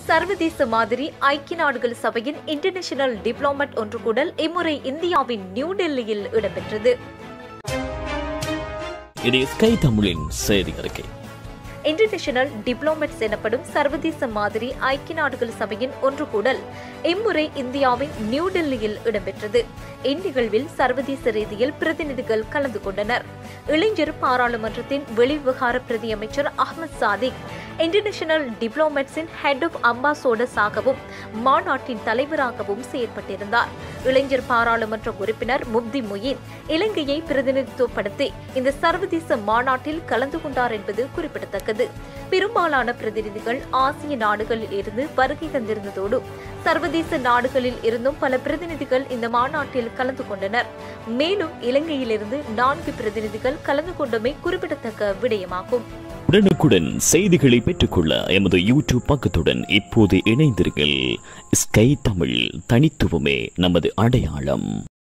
சர்வதேச மாதிரி ஐக்கிய நாடுகள் சபையின் இன்டர்நேஷனல் டிப்ளோமேட் ஒன்று கூடல் இம்முறை இந்தியாவின் நியூ டெல்லியில் இடம்பெற்றது இது ஸ்கை தமிழின் செய்தி அறிக்கை இன்டர்நேஷனல் டிப்ளோமேட்ஸ் எனப்படும் சர்வதேச மாதிரி ஐக்கிய நாடுகள் சபையின் ஒன்று கூடல் இம்முறை இந்தியாவின் நியூ டெல்லியில் இடம்பெற்றது இந்நிகழ்வில் சர்வதேச ரீதியில் பிரதிநிதிகள் கலந்து கொண்டனர் இளைஞர் பாராளுமன்றத்தின் வெளிவிவகார பிரதி அமைச்சர் அஹ்மத் சாதிக் இன்டர்நேஷனல் டிப்ளோமேட்ஸின் ஹெட் ஆஃப் அம்பாசோடர்ஸாகவும் மாநாட்டின் தலைவராகவும் செயற்பட்டிருந்தார் இளைஞர் பாராளுமன்ற உறுப்பினர் முப்தி முயின் இலங்கையை பிரதிநிதித்துவப்படுத்தி இந்த சர்வதேச மாநாட்டில் கலந்து கொண்டார் என்பது குறிப்பிடத்தக்கது பெரும்பாலான பிரதிநிதிகள் ஆசிய நாடுகளில் இருந்து வருகை தந்திருந்ததோடு சர்வதேச நாடுகளில் இருந்தும் பல பிரதிநிதிகள் இந்த மாநாட்டில் கலந்து கொண்டனர் மேலும் இலங்கையிலிருந்து நான்கு பிரதிநிதிகள் கலந்து கொண்டமை குறிப்பிடத்தக்க விடயமாகும் உடனுக்குடன் செய்திகளை பெற்றுக்கொள்ள எமது யூடியூப் பக்கத்துடன் இப்போது இணைந்தீர்கள் ஸ்கை தமிழ் தனித்துவமே நமது அடையாளம்